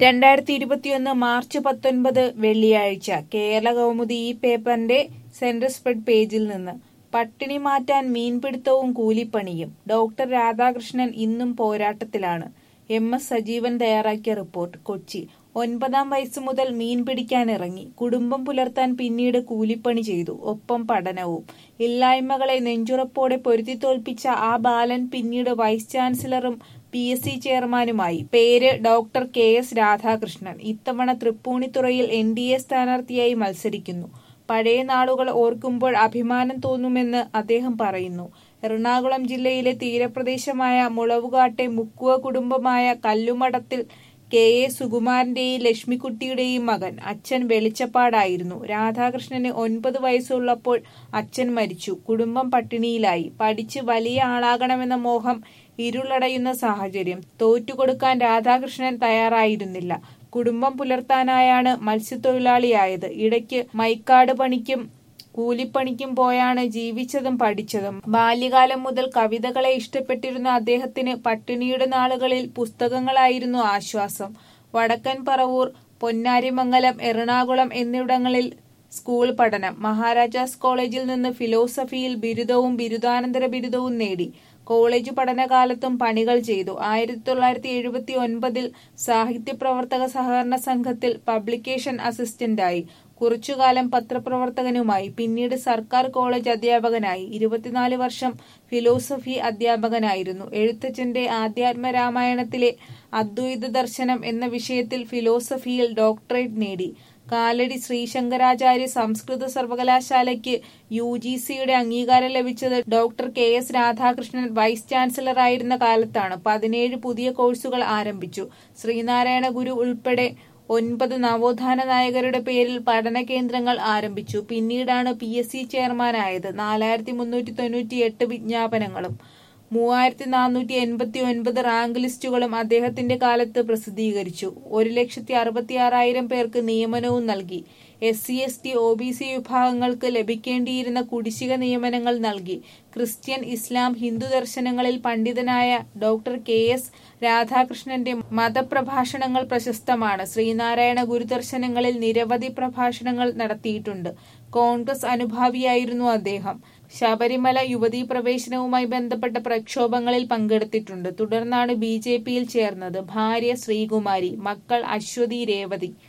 രണ്ടായിരത്തി ഇരുപത്തിയൊന്ന് മാർച്ച് പത്തൊൻപത് വെള്ളിയാഴ്ച കേരള കൗമുദി ഈ പേപ്പറിന്റെ സെന്റർ സ്പ്രെഡ് പേജിൽ നിന്ന് പട്ടിണി മാറ്റാൻ മീൻപിടുത്തവും കൂലിപ്പണിയും ഡോക്ടർ രാധാകൃഷ്ണൻ ഇന്നും പോരാട്ടത്തിലാണ് എം എസ് സജീവൻ തയ്യാറാക്കിയ റിപ്പോർട്ട് കൊച്ചി ഒൻപതാം വയസ്സ് മുതൽ മീൻ പിടിക്കാൻ ഇറങ്ങി കുടുംബം പുലർത്താൻ പിന്നീട് കൂലിപ്പണി ചെയ്തു ഒപ്പം പഠനവും ഇല്ലായ്മകളെ നെഞ്ചുറപ്പോടെ പൊരുതി തോൽപ്പിച്ച ആ ബാലൻ പിന്നീട് വൈസ് ചാൻസലറും പി എസ് സി ചെയർമാനുമായി പേര് ഡോക്ടർ കെ എസ് രാധാകൃഷ്ണൻ ഇത്തവണ തൃപ്പൂണിത്തുറയിൽ എൻ ഡി എ സ്ഥാനാർത്ഥിയായി മത്സരിക്കുന്നു പഴയ നാളുകൾ ഓർക്കുമ്പോൾ അഭിമാനം തോന്നുമെന്ന് അദ്ദേഹം പറയുന്നു എറണാകുളം ജില്ലയിലെ തീരപ്രദേശമായ മുളവുകാട്ടെ മുക്കുവ കുടുംബമായ കല്ലുമടത്തിൽ കെ എ സുകുമാരന്റെയും ലക്ഷ്മിക്കുട്ടിയുടെയും മകൻ അച്ഛൻ വെളിച്ചപ്പാടായിരുന്നു രാധാകൃഷ്ണന് ഒൻപത് വയസ്സുള്ളപ്പോൾ അച്ഛൻ മരിച്ചു കുടുംബം പട്ടിണിയിലായി പഠിച്ച് വലിയ ആളാകണമെന്ന മോഹം ഇരുളടയുന്ന സാഹചര്യം തോറ്റുകൊടുക്കാൻ രാധാകൃഷ്ണൻ തയ്യാറായിരുന്നില്ല കുടുംബം പുലർത്താനായാണ് മത്സ്യത്തൊഴിലാളിയായത് ഇടയ്ക്ക് മൈക്കാട് പണിക്കും കൂലിപ്പണിക്കും പോയാണ് ജീവിച്ചതും പഠിച്ചതും ബാല്യകാലം മുതൽ കവിതകളെ ഇഷ്ടപ്പെട്ടിരുന്ന അദ്ദേഹത്തിന് പട്ടിണിയുടെ നാളുകളിൽ പുസ്തകങ്ങളായിരുന്നു ആശ്വാസം വടക്കൻ പറവൂർ പൊന്നാരിമംഗലം എറണാകുളം എന്നിവിടങ്ങളിൽ സ്കൂൾ പഠനം മഹാരാജാസ് കോളേജിൽ നിന്ന് ഫിലോസഫിയിൽ ബിരുദവും ബിരുദാനന്തര ബിരുദവും നേടി കോളേജ് പഠനകാലത്തും പണികൾ ചെയ്തു ആയിരത്തി തൊള്ളായിരത്തി എഴുപത്തി ഒൻപതിൽ സാഹിത്യ പ്രവർത്തക സഹകരണ സംഘത്തിൽ പബ്ലിക്കേഷൻ അസിസ്റ്റന്റായി കുറച്ചുകാലം പത്രപ്രവർത്തകനുമായി പിന്നീട് സർക്കാർ കോളേജ് അധ്യാപകനായി ഇരുപത്തിനാല് വർഷം ഫിലോസഫി അധ്യാപകനായിരുന്നു എഴുത്തച്ഛന്റെ ആധ്യാത്മരാമായണത്തിലെ അദ്വൈത ദർശനം എന്ന വിഷയത്തിൽ ഫിലോസഫിയിൽ ഡോക്ടറേറ്റ് നേടി കാലടി ശ്രീശങ്കരാചാര്യ സംസ്കൃത സർവകലാശാലയ്ക്ക് യു ജി സിയുടെ അംഗീകാരം ലഭിച്ചത് doctor K S Radhakrishnan vice ചാൻസലറായിരുന്ന കാലത്താണ് പതിനേഴ് പുതിയ കോഴ്സുകൾ ആരംഭിച്ചു ശ്രീനാരായണ ഗുരു ഉൾപ്പെടെ ഒൻപത് നവോത്ഥാന നായകരുടെ പേരിൽ പഠന കേന്ദ്രങ്ങൾ ആരംഭിച്ചു പിന്നീടാണ് പി എസ് സി ചെയർമാനായത് നാലായിരത്തി മുന്നൂറ്റി തൊണ്ണൂറ്റി എട്ട് വിജ്ഞാപനങ്ങളും മൂവായിരത്തി നാനൂറ്റി എൺപത്തി ഒൻപത് റാങ്ക് ലിസ്റ്റുകളും അദ്ദേഹത്തിന്റെ കാലത്ത് പ്രസിദ്ധീകരിച്ചു ഒരു ലക്ഷത്തി അറുപത്തി ആറായിരം പേർക്ക് നിയമനവും നൽകി S C S T O B C വിഭാഗങ്ങൾക്ക് ലഭിക്കേണ്ടിയിരുന്ന കുടിശ്ശിക നിയമനങ്ങൾ നൽകി ക്രിസ്ത്യൻ ഇസ്ലാം ഹിന്ദു ദർശനങ്ങളിൽ പണ്ഡിതനായ ഡോക്ടർ കെ എസ് രാധാകൃഷ്ണന്റെ മതപ്രഭാഷണങ്ങൾ പ്രശസ്തമാണ് ശ്രീനാരായണ ഗുരുദർശനങ്ങളിൽ നിരവധി പ്രഭാഷണങ്ങൾ നടത്തിയിട്ടുണ്ട് കോൺഗ്രസ് അനുഭാവിയായിരുന്നു അദ്ദേഹം ശബരിമല യുവതീ പ്രവേശനവുമായി ബന്ധപ്പെട്ട പ്രക്ഷോഭങ്ങളിൽ പങ്കെടുത്തിട്ടുണ്ട് തുടർന്നാണ് ബി ജെ പിയിൽ ചേർന്നത് ഭാര്യ ശ്രീകുമാരി മക്കൾ അശ്വതി രേവതി